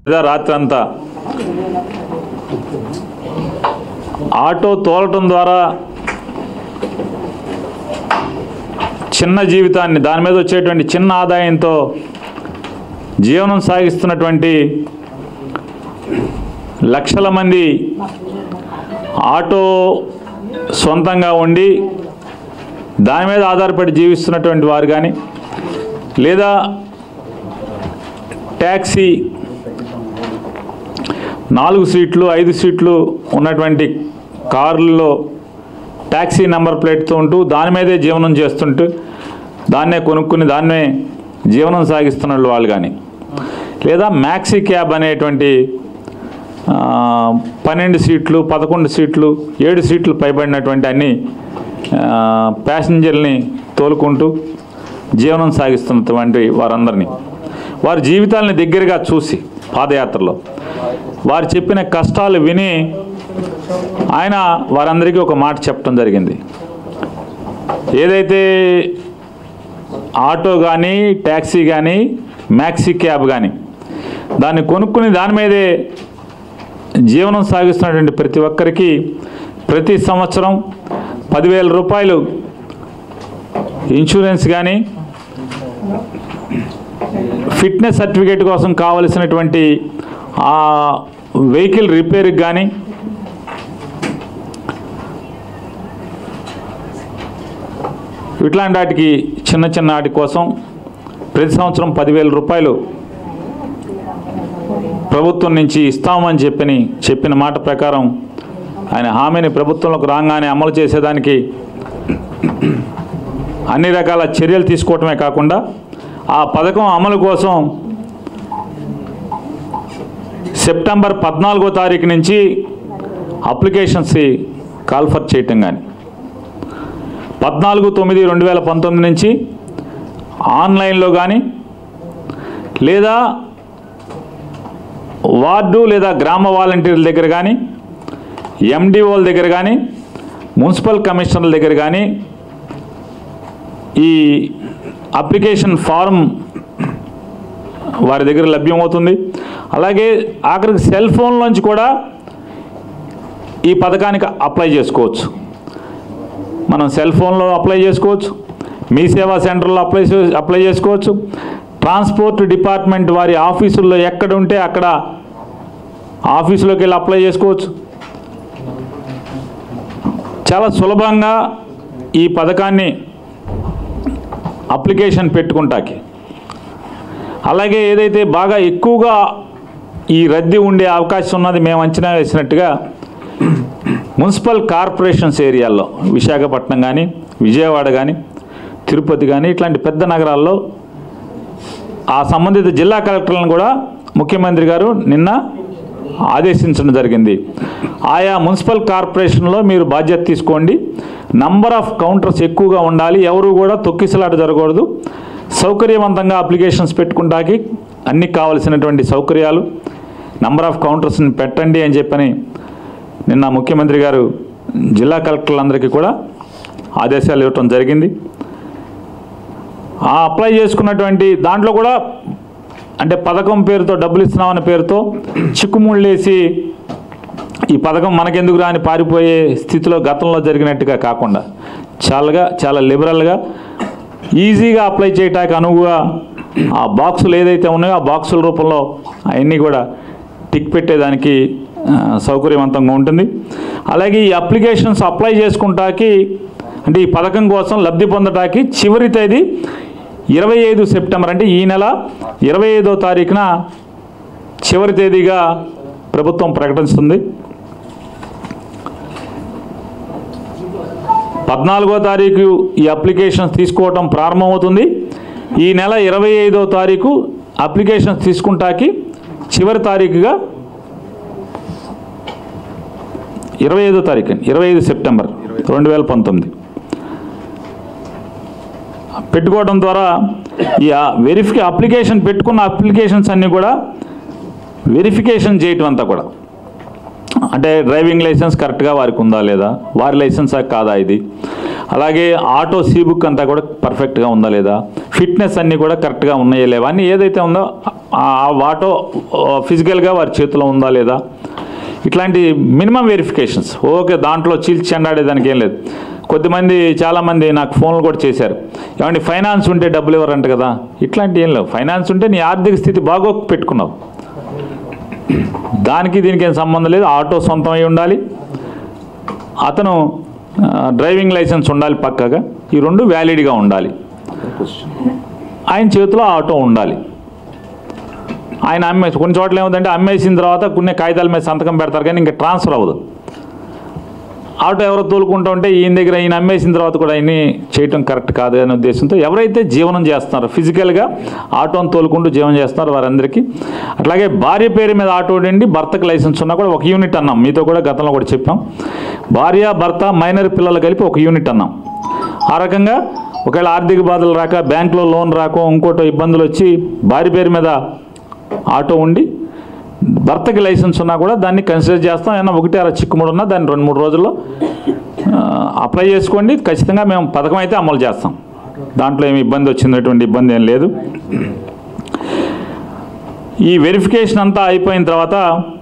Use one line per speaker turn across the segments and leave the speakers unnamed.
లేదా రాత్రి అంతా ఆటో తోలటం ద్వారా చిన్న జీవితాన్ని దాని మీద వచ్చేటువంటి చిన్న ఆదాయంతో జీవనం సాగిస్తున్నటువంటి లక్షల మంది ఆటో సొంతంగా ఉండి దాని మీద ఆధారపడి జీవిస్తున్నటువంటి వారు కానీ లేదా ట్యాక్సీ నాలుగు సీట్లు ఐదు సీట్లు ఉన్నటువంటి కార్లలో ట్యాక్సీ నెంబర్ ప్లేట్తో ఉంటూ దాని మీదే జీవనం చేస్తుంటూ దాన్నే కొనుక్కుని దాన్నే జీవనం సాగిస్తున్న వాళ్ళు కానీ లేదా మ్యాక్సీ క్యాబ్ అనేటువంటి ఆ, పన్నెండు సీట్లు పదకొండు సీట్లు ఏడు సీట్లు పైబడినటువంటి అన్ని ఆ, ప్యాసింజర్ని తోలుకుంటూ జీవనం సాగిస్తున్నటువంటి వారందరినీ వారి జీవితాలని దగ్గరగా చూసి పాదయాత్రలో వారు చెప్పిన కష్టాలు విని ఆయన వారందరికీ ఒక మాట చెప్పడం జరిగింది ఏదైతే ఆటో కానీ ట్యాక్సీ కానీ మ్యాక్సీ క్యాబ్ కానీ దాన్ని కొనుక్కుని దాని మీదే జీవనం సాగిస్తున్నటువంటి ప్రతి ఒక్కరికి ప్రతి సంవత్సరం పదివేల రూపాయలు ఇన్సూరెన్స్ కానీ ఫిట్నెస్ సర్టిఫికేట్ కోసం కావలసినటువంటి ఆ వెహికల్ రిపేర్కి కానీ ఇట్లాంటి వాటికి చిన్న చిన్న వాటి కోసం ప్రతి సంవత్సరం పదివేల రూపాయలు ప్రభుత్వం నుంచి ఇస్తామని చెప్పని చెప్పిన మాట ప్రకారం ఆయన హామీని ప్రభుత్వంలోకి రాగానే అమలు చేసేదానికి అన్ని రకాల చర్యలు తీసుకోవటమే కాకుండా ఆ పథకం అమలు కోసం సెప్టెంబర్ పద్నాలుగో తారీఖు నుంచి అప్లికేషన్స్ కాల్ఫర్ చేయటం కానీ పద్నాలుగు తొమ్మిది రెండు వేల పంతొమ్మిది నుంచి ఆన్లైన్లో కానీ లేదా వార్డు లేదా గ్రామ వాలంటీర్ల దగ్గర కానీ ఎండిఓల దగ్గర కానీ మున్సిపల్ కమిషనర్ల దగ్గర కానీ ఈ అప్లికేషన్ ఫారం వారి దగ్గర లభ్యమవుతుంది అలాగే ఆఖరికి సెల్ ఫోన్లోంచి కూడా ఈ పథకానికి అప్లై చేసుకోవచ్చు మనం సెల్ ఫోన్లో అప్లై చేసుకోవచ్చు మీ సేవా సెంటర్లో అప్లై చే- అప్లై చేసుకోవచ్చు ట్రాన్స్పోర్ట్ డిపార్ట్మెంట్ వారి ఆఫీసుల్లో ఎక్కడ ఉంటే అక్కడ ఆఫీసులోకి వెళ్ళి అప్లై చేసుకోవచ్చు చాలా సులభంగా ఈ పథకాన్ని అప్లికేషన్ పెట్టుకుంటాకి అలాగే ఏదైతే బాగా ఎక్కువగా ఈ రద్దీ ఉండే అవకాశం ఉన్నది మేము అంచనా వేసినట్టుగా మున్సిపల్ కార్పొరేషన్స్ ఏరియాల్లో విశాఖపట్నం కానీ విజయవాడ కానీ తిరుపతి కానీ ఇట్లాంటి పెద్ద నగరాల్లో ఆ సంబంధిత జిల్లా కలెక్టర్లను కూడా ముఖ్యమంత్రి గారు నిన్న ఆదేశించడం జరిగింది ఆయా మున్సిపల్ కార్పొరేషన్లో మీరు బాధ్యత తీసుకోండి నంబర్ ఆఫ్ కౌంటర్స్ ఎక్కువగా ఉండాలి ఎవరు కూడా తొక్కిసలాట జరగకూడదు సౌకర్యవంతంగా అప్లికేషన్స్ పెట్టుకుంటాకి అన్ని కావలసినటువంటి సౌకర్యాలు నంబర్ ఆఫ్ కౌంటర్స్ని పెట్టండి అని చెప్పని నిన్న ముఖ్యమంత్రి గారు జిల్లా కలెక్టర్లందరికీ కూడా ఆదేశాలు ఇవ్వటం జరిగింది ఆ అప్లై చేసుకున్నటువంటి దాంట్లో కూడా అంటే పథకం పేరుతో డబ్బులు ఇస్తున్నామన్న పేరుతో చిక్కుముళ్ళేసి ఈ పథకం మనకెందుకు రాని పారిపోయే స్థితిలో గతంలో జరిగినట్టుగా కాకుండా చాలాగా చాలా లిబరల్గా ఈజీగా అప్లై చేయటానికి అనువుగా ఆ బాక్సులు ఏదైతే ఉన్నాయో ఆ బాక్సుల రూపంలో అవన్నీ కూడా టిక్ పెట్టేదానికి ఆ, సౌకర్యవంతంగా ఉంటుంది అలాగే ఈ అప్లికేషన్స్ అప్లై చేసుకుంటాకి అంటే ఈ పథకం కోసం లబ్ధి పొందటానికి చివరి తేదీ ఇరవై ఐదు సెప్టెంబర్ అంటే ఈ నెల ఇరవై ఐదో తారీఖున చివరి తేదీగా ప్రభుత్వం ప్రకటిస్తుంది పద్నాలుగో తారీఖు ఈ అప్లికేషన్స్ తీసుకోవటం ప్రారంభమవుతుంది ఈ నెల ఇరవై ఐదో తారీఖు అప్లికేషన్స్ తీసుకుంటాకి చివరి తారీఖుగా ఇరవై ఐదో తారీఖు ఇరవై ఐదు సెప్టెంబర్ రెండు వేల పంతొమ్మిది పెట్టుకోవడం ద్వారా ఈ వెరిఫికే అప్లికేషన్ పెట్టుకున్న అప్లికేషన్స్ అన్నీ కూడా వెరిఫికేషన్ చేయటం అంతా కూడా అంటే డ్రైవింగ్ లైసెన్స్ కరెక్ట్గా వారికి ఉందా లేదా వారి లైసెన్సా కాదా ఇది అలాగే ఆటో సీ బుక్ అంతా కూడా పర్ఫెక్ట్గా ఉందా లేదా ఫిట్నెస్ అన్నీ కూడా కరెక్ట్గా ఉన్నాయా లేవా అన్నీ ఏదైతే ఉందో ఆ ఆటో ఫిజికల్గా వారి చేతిలో ఉందా లేదా ఇట్లాంటి మినిమం వెరిఫికేషన్స్ ఓకే దాంట్లో చీల్చి చెండాడేదానికి ఏం లేదు కొద్దిమంది చాలామంది నాకు ఫోన్లు కూడా చేశారు ఏమంటే ఫైనాన్స్ ఉంటే డబ్బులు ఇవ్వరంట కదా ఇట్లాంటి ఏం లేవు ఫైనాన్స్ ఉంటే నీ ఆర్థిక స్థితి బాగో పెట్టుకున్నావు దానికి దీనికి ఏం సంబంధం లేదు ఆటో సొంతం అయి ఉండాలి అతను ఆ, డ్రైవింగ్ లైసెన్స్ ఉండాలి పక్కగా ఈ రెండు వ్యాలిడ్గా ఉండాలి ఆయన చేతిలో ఆటో ఉండాలి ఆయన అమ్మేసి కొన్ని చోట్ల ఏముందంటే అమ్మేసిన తర్వాత కొన్ని కాగితాల మీద సంతకం పెడతారు కానీ ఇంకా ట్రాన్స్ఫర్ అవ్వదు ఆటో ఎవరో తోలుకుంటూ ఉంటే ఈయన దగ్గర ఈయన అమ్మేసిన తర్వాత కూడా ఆయన్ని చేయటం కరెక్ట్ కాదు అనే ఉద్దేశంతో ఎవరైతే జీవనం చేస్తున్నారో ఫిజికల్గా ఆటోని తోలుకుంటూ జీవనం చేస్తున్నారో వారందరికీ అట్లాగే భార్య పేరు మీద ఆటో ఉండి భర్తకు లైసెన్స్ ఉన్నా కూడా ఒక యూనిట్ అన్నాం మీతో కూడా గతంలో కూడా చెప్పాం భార్య భర్త మైనర్ పిల్లలు కలిపి ఒక యూనిట్ అన్నాం ఆ రకంగా ఒకవేళ ఆర్థిక బాధలు రాక బ్యాంకులో లోన్ రాకో ఇంకోటో ఇబ్బందులు వచ్చి భార్య పేరు మీద ఆటో ఉండి భర్తకి లైసెన్స్ ఉన్నా కూడా దాన్ని కన్సిడర్ చేస్తాం ఏమన్నా ఒకటి అర చిక్కుముడు ఉన్నా దాన్ని రెండు మూడు రోజుల్లో ఆ, అప్లై చేసుకోండి ఖచ్చితంగా మేము పథకం అయితే అమలు చేస్తాం దాంట్లో ఏమి ఇబ్బంది వచ్చినటువంటి ఇబ్బంది ఏం లేదు ఈ వెరిఫికేషన్ అంతా అయిపోయిన తర్వాత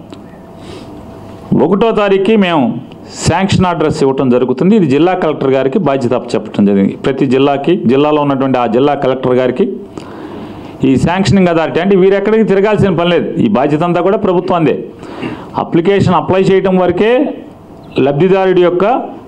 ఒకటో తారీఖుకి మేము శాంక్షన్ అడ్రస్ ఇవ్వటం జరుగుతుంది ఇది జిల్లా కలెక్టర్ గారికి బాధ్యత చెప్పడం జరిగింది ప్రతి జిల్లాకి జిల్లాలో ఉన్నటువంటి ఆ జిల్లా కలెక్టర్ గారికి ఈ శాంక్షనింగ్ అథారిటీ అంటే వీరు ఎక్కడికి తిరగాల్సిన పని లేదు ఈ బాధ్యత అంతా కూడా ప్రభుత్వందే అప్లికేషన్ అప్లై చేయటం వరకే లబ్ధిదారుడి యొక్క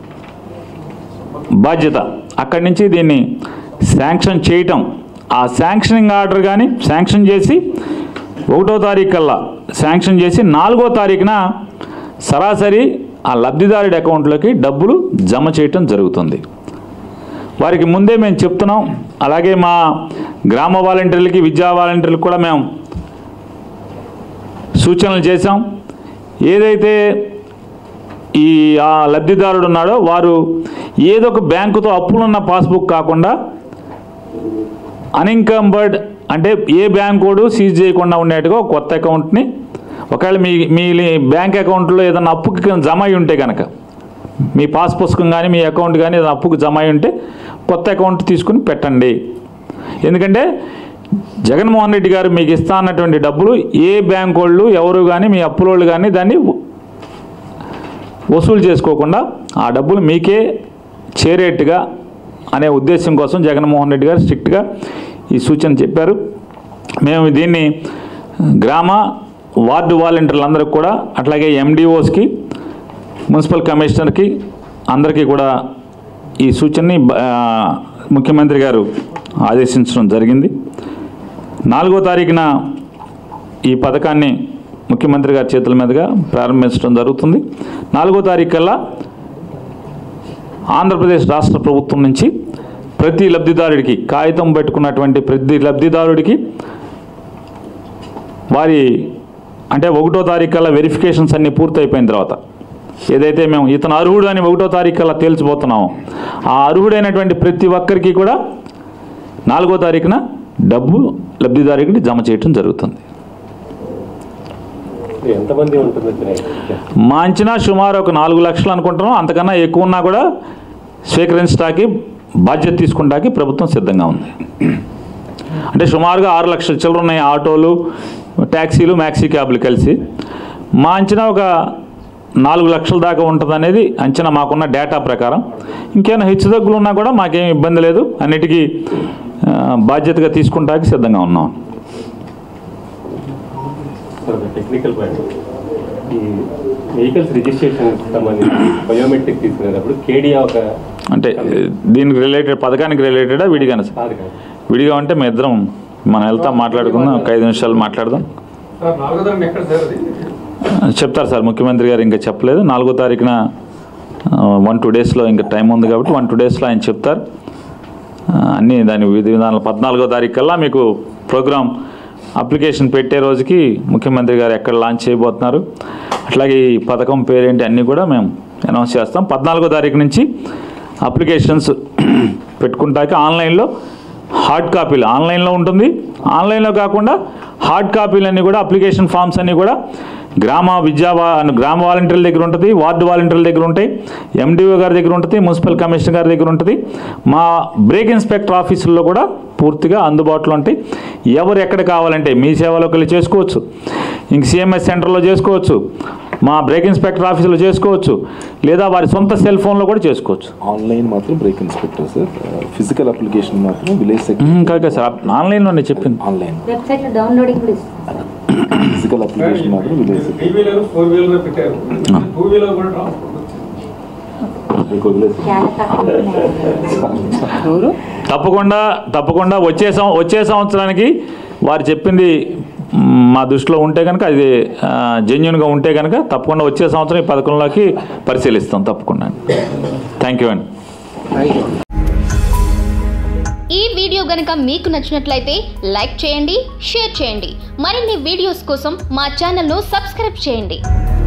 బాధ్యత అక్కడి నుంచి దీన్ని శాంక్షన్ చేయటం ఆ శాంక్షనింగ్ ఆర్డర్ కానీ శాంక్షన్ చేసి ఒకటో తారీఖు కల్లా శాంక్షన్ చేసి నాలుగో తారీఖున సరాసరి ఆ లబ్ధిదారుడి అకౌంట్లోకి డబ్బులు జమ చేయటం జరుగుతుంది వారికి ముందే మేము చెప్తున్నాం అలాగే మా గ్రామ వాలంటీర్లకి విద్యా వాలంటీర్లకు కూడా మేము సూచనలు చేశాం ఏదైతే ఈ ఆ లబ్ధిదారుడు ఉన్నాడో వారు ఏదో ఒక బ్యాంకుతో అప్పులున్న పాస్బుక్ కాకుండా అన్ఇన్కంబర్డ్ అంటే ఏ బ్యాంక్ కోడ్ సీజ్ చేయకుండా ఉండేట్టుగా ఒక కొత్త అకౌంట్ని ఒకవేళ మీ మీ బ్యాంక్ అకౌంట్లో ఏదైనా అప్పుకి జమ అయి ఉంటే కనుక మీ పాస్ పుస్తకం కానీ మీ అకౌంట్ కానీ ఏదైనా అప్పుకు జమ అయి ఉంటే కొత్త అకౌంట్ తీసుకుని పెట్టండి ఎందుకంటే జగన్మోహన్ రెడ్డి గారు మీకు ఇస్తా అన్నటువంటి డబ్బులు ఏ బ్యాంక్ వాళ్ళు ఎవరు కానీ మీ అప్పులోళ్ళు కానీ దాన్ని వసూలు చేసుకోకుండా ఆ డబ్బులు మీకే చేరేట్టుగా అనే ఉద్దేశం కోసం జగన్మోహన్ రెడ్డి గారు స్ట్రిక్ట్గా ఈ సూచన చెప్పారు మేము దీన్ని గ్రామ వార్డు వాలంటీర్లందరికీ కూడా అట్లాగే ఎండిఓస్కి మున్సిపల్ కమిషనర్కి అందరికీ కూడా ఈ సూచనని ఆ, ముఖ్యమంత్రి గారు ఆదేశించడం జరిగింది నాలుగో తారీఖున ఈ పథకాన్ని ముఖ్యమంత్రి గారి చేతుల మీదుగా ప్రారంభించడం జరుగుతుంది నాలుగో తారీఖు కల్లా ఆంధ్రప్రదేశ్ రాష్ట్ర ప్రభుత్వం నుంచి ప్రతి లబ్ధిదారుడికి కాగితం పెట్టుకున్నటువంటి ప్రతి లబ్ధిదారుడికి వారి అంటే ఒకటో తారీఖు కల్లా వెరిఫికేషన్స్ అన్నీ పూర్తయిపోయిన తర్వాత ఏదైతే మేము ఇతను అర్హుడు అని ఒకటో తారీఖు కల్లా తేల్చిపోతున్నామో ఆ అర్హుడైనటువంటి ప్రతి ఒక్కరికి కూడా నాలుగో తారీఖున డబ్బు లబ్ధిదారుడికి జమ చేయటం జరుగుతుంది
ఎంతమంది ఉంటుంది వినాయక్?
మా అంచనా సుమారు ఒక నాలుగు లక్షలు అనుకుంటున్నాం అంతకన్నా ఎక్కువ ఉన్నా కూడా స్వీకరించడానికి బాధ్యత తీసుకుంటానికి ప్రభుత్వం సిద్ధంగా ఉంది అంటే సుమారుగా ఆరు లక్షల చిల్లర ఉన్నాయి ఆటోలు ట్యాక్సీలు మ్యాక్సీ క్యాబ్లు కలిసి మా అంచనా ఒక నాలుగు లక్షల దాకా ఉంటుంది అనేది అంచనా మాకున్న డేటా ప్రకారం ఇంకేమైనా హెచ్చుతగ్గులు ఉన్నా కూడా మాకేం ఇబ్బంది లేదు అన్నిటికీ ఆ, బాధ్యతగా తీసుకుంటానికి సిద్ధంగా ఉన్నాం
సార్ ఒక టెక్నికల్ పాయింట్ ఈ వెహికల్స్ రిజిస్ట్రేషన్ సంబంధించి బయోమెట్రిక్ తీసుకునేటప్పుడు కేడియా ఒక
అంటే దీనికి రిలేటెడ్ పథకానికి రిలేటెడా విడిగానే సార్
కాదు కాదు
విడిగా ఉంటే మీ ఇద్దరం మనం వెళ్తాం మాట్లాడుకుందాం ఒక ఐదు నిమిషాలు మాట్లాడదాం
సార్ నాలుగో తరగతి ఎక్కడ సార్ అది
చెప్తారు సార్ ముఖ్యమంత్రి గారు ఇంకా చెప్పలేదు నాలుగో తారీఖున వన్ టూ డేస్లో ఇంకా టైం ఉంది కాబట్టి వన్ టూ డేస్లో ఆయన చెప్తారు ఆ, అన్నీ దాని విధి విధానాలు పద్నాలుగో తారీఖు కల్లా మీకు ప్రోగ్రామ్ అప్లికేషన్ పెట్టే రోజుకి ముఖ్యమంత్రి గారు ఎక్కడ లాంచ్ చేయబోతున్నారు అట్లాగే ఈ పథకం పేరేంటి అన్నీ కూడా మేము అనౌన్స్ చేస్తాం పద్నాలుగో తారీఖు నుంచి అప్లికేషన్స్ పెట్టుకుంటాక ఆన్లైన్లో హార్డ్ కాపీలు ఆన్లైన్లో ఉంటుంది ఆన్లైన్లో కాకుండా హార్డ్ కాపీలన్నీ కూడా అప్లికేషన్ ఫామ్స్ అన్నీ కూడా గ్రామ విద్యా వా- గ్రామ వాలంటీర్ల దగ్గర ఉంటుంది వార్డు వాలంటీర్ల దగ్గర ఉంటాయి ఎండిఓ గారి దగ్గర ఉంటుంది మున్సిపల్ కమిషనర్ గారి దగ్గర ఉంటుంది మా బ్రేక్ ఇన్స్పెక్టర్ ఆఫీసుల్లో కూడా పూర్తిగా అందుబాటులో ఉంటాయి ఎవరు ఎక్కడ కావాలంటే మీ సేవలోకి వెళ్ళి చేసుకోవచ్చు ఇంక సిఎంఎస్ సెంటర్లో చేసుకోవచ్చు మా బ్రేక్ ఇన్స్పెక్టర్ ఆఫీసులో చేసుకోవచ్చు లేదా వారి సొంత సెల్ ఫోన్లో కూడా చేసుకోవచ్చు
ఆన్లైన్ మాత్రం brake inspector sir physical application మాత్రం విలేజ్ సెక్రటరీ
ఇంకా కాదు సార్ ఆన్లైన్లోనే చెప్పింది
ఆన్లైన్
వెబ్సైట్ లో డౌన్లోడింగ్ కూడా ఇస్తుంది
ఫిజికల్ అప్లికేషన్ మాత్రం village
three
secretary
wheeler four wheeler పెట్టారు టూ వీలర్ కూడా ట్రాన్స్పోర్ట్ వచ్చింది
మీకు వదిలేసి
చాలా తక్కువ ఉన్నాయి.
తప్పకుండా తప్పకుండా వచ్చే సం వచ్చే సంవత్సరానికి వారు చెప్పింది మ్, మా దృష్టిలో ఉంటే కనుక అది జెన్యున్గా ఉంటే కనుక తప్పకుండా వచ్చే సంవత్సరం ఈ పథకంలోకి పరిశీలిస్తాం తప్పకుండా థ్యాంక్ యూ అండి
ఈ వీడియో గనక మీకు నచ్చినట్లయితే లైక్ చేయండి షేర్ చేయండి మరిన్ని వీడియోస్ కోసం మా ఛానల్ను సబ్స్క్రైబ్ చేయండి